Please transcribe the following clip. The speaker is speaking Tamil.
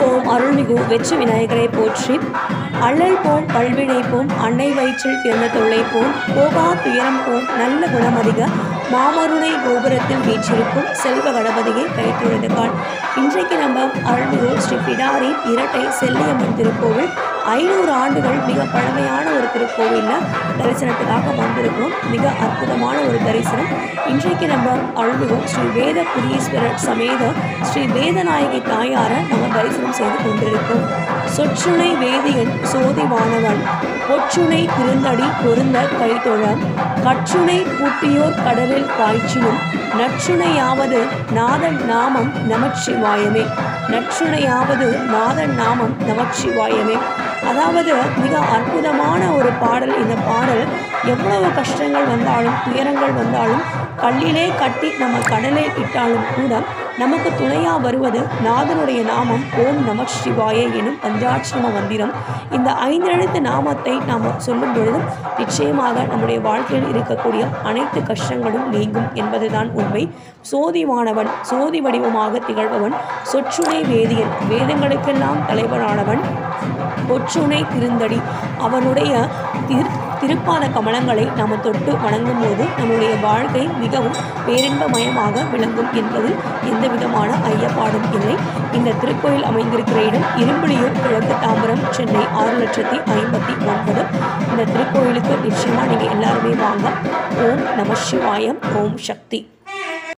ஓம் அருள்மிகு வெற்றி விநாயகரை போற்றி அள்ளல் போம் பல்வினை போம் அன்னை வயிற்றில் பிறந்த தொல்லை போம் போகா துயரம் போம் நல்ல குணமதிக மாமருணை கோபுரத்தில் வீற்றிருக்கும் செல்வ கணபதியை கைத்துழுது கான் இன்றைக்கு நம்ம அருள்மிகு ஸ்ரீ பிடாரி இரட்டை செல்லியம்மன் திருக்கோவில் ஐநூறு ஆண்டுகள் மிக பழமையான ஒரு திருக்கோவிலில் தரிசனத்துக்காக வந்திருக்கோம் மிக அற்புதமான ஒரு தரிசனம் இன்றைக்கு நம்ம அருள்மிகு ஸ்ரீ வேத புரீஸ்வரர் சமேத ஸ்ரீ வேதநாயகி தாயாரை நம்ம தரிசனம் செய்து கொண்டிருக்கோம் சொற்றுணை வேதியன் சோதிவானவன் பொற்றுணை திருந்தடி பொருந்த கைத்தொழ கற்றுணை பூட்டியோர் கடலில் பாய்ச்சினும் நற்றுணையாவது நாதன் நாமம் நமச்சிவாயமே நற்றுணையாவது நாதன் நாமம் நமச்சிவாயமே அதாவது மிக அற்புதமான ஒரு பாடல் இந்த பாடல் எவ்வளவு கஷ்டங்கள் வந்தாலும் துயரங்கள் வந்தாலும் கல்லிலே கட்டி நம்ம கடலே இட்டாலும் கூட நமக்கு துணையாக வருவது நாதனுடைய நாமம் ஓம் நம சிவாய எனும் பஞ்சாட்சரம மந்திரம் இந்த ஐந்தெழுத்து நாமத்தை நாம் சொல்லும் பொழுது நிச்சயமாக நம்முடைய வாழ்க்கையில் இருக்கக்கூடிய அனைத்து கஷ்டங்களும் நீங்கும் என்பதுதான் உண்மை சோதிவானவன் சோதி வடிவமாக திகழ்பவன் சொற்றுணை வேதியன் வேதங்களுக்கெல்லாம் தலைவனானவன் பொற்றுணை திருந்தடி அவனுடைய திரு திருப்பாத கமலங்களை நாம் தொட்டு வணங்கும் போது நம்முடைய வாழ்க்கை மிகவும் பேரின்பமயமாக விளங்கும் என்பதில் எந்த விதமான ஐயப்பாடும் இல்லை இந்த திருக்கோயில் அமைந்திருக்கிற இடம் இரும்புலியூர் கிழக்கு தாம்பரம் சென்னை ஆறு லட்சத்தி ஐம்பத்தி ஒன்பது இந்த திருக்கோயிலுக்கு நிச்சயமாக நீங்கள் எல்லாருமே வாங்க ஓம் நம சிவாயம் ஓம் சக்தி